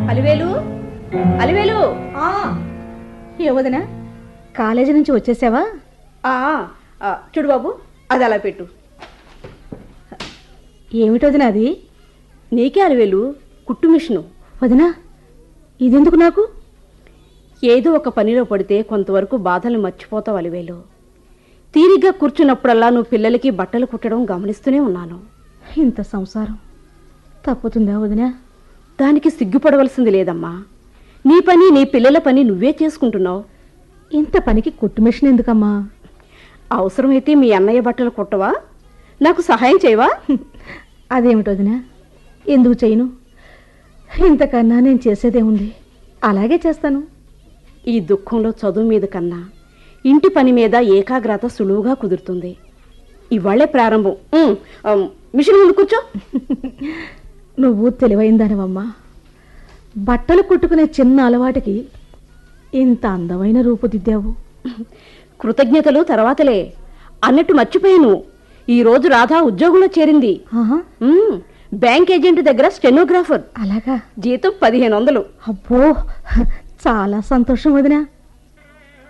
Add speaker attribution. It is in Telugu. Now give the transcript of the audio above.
Speaker 1: అలివేలు అలివేలు
Speaker 2: ఏ వదినా కాలేజీ నుంచి వచ్చేసావా
Speaker 1: ఆ, ఆ, చూడు బాబు అది అలా పెట్టు
Speaker 2: ఏమిటి వదినా అది
Speaker 1: నీకే అలివేలు కుట్టు మిషను
Speaker 2: వదినా ఇదెందుకు నాకు
Speaker 1: ఏదో ఒక పనిలో పడితే కొంతవరకు బాధలు మర్చిపోతావు అలివేలు తీరిగ్గా కూర్చున్నప్పుడల్లా నువ్వు పిల్లలకి బట్టలు కుట్టడం గమనిస్తూనే ఉన్నాను
Speaker 2: ఇంత సంసారం తప్పుతుందా వదినా
Speaker 1: దానికి సిగ్గుపడవలసింది లేదమ్మా నీ పని నీ పిల్లల పని నువ్వే చేసుకుంటున్నావు
Speaker 2: ఇంత పనికి కుట్టు మిషన్ ఎందుకమ్మా
Speaker 1: అవసరమైతే మీ అన్నయ్య బట్టలు కుట్టవా నాకు సహాయం చేయవా
Speaker 2: అదేమిటి వదినా ఎందుకు చేయను ఇంతకన్నా నేను చేసేదేముంది అలాగే చేస్తాను
Speaker 1: ఈ దుఃఖంలో చదువు మీద కన్నా ఇంటి పని మీద ఏకాగ్రత సులువుగా కుదురుతుంది ఇవాళ్లే ప్రారంభం ఉమ్, ఆ, మిషన్ ముందు కూర్చో
Speaker 2: నువ్వు తెలివైందానివమ్మా బట్టలు కుట్టుకునే చిన్న అలవాటుకి ఇంత అందమైన రూపుదిద్దావు
Speaker 1: కృతజ్ఞతలు తర్వాతలే అన్నట్టు మర్చిపోయాను ఈ రోజు రాధా ఉద్యోగంలో చేరింది
Speaker 2: ఆహా,
Speaker 1: ఉమ్, బ్యాంక్ ఏజెంట్ దగ్గర స్టెనోగ్రాఫర్
Speaker 2: అలాగా
Speaker 1: జీతం పదిహేను వందలు
Speaker 2: అబ్బో చాలా సంతోషం వదినా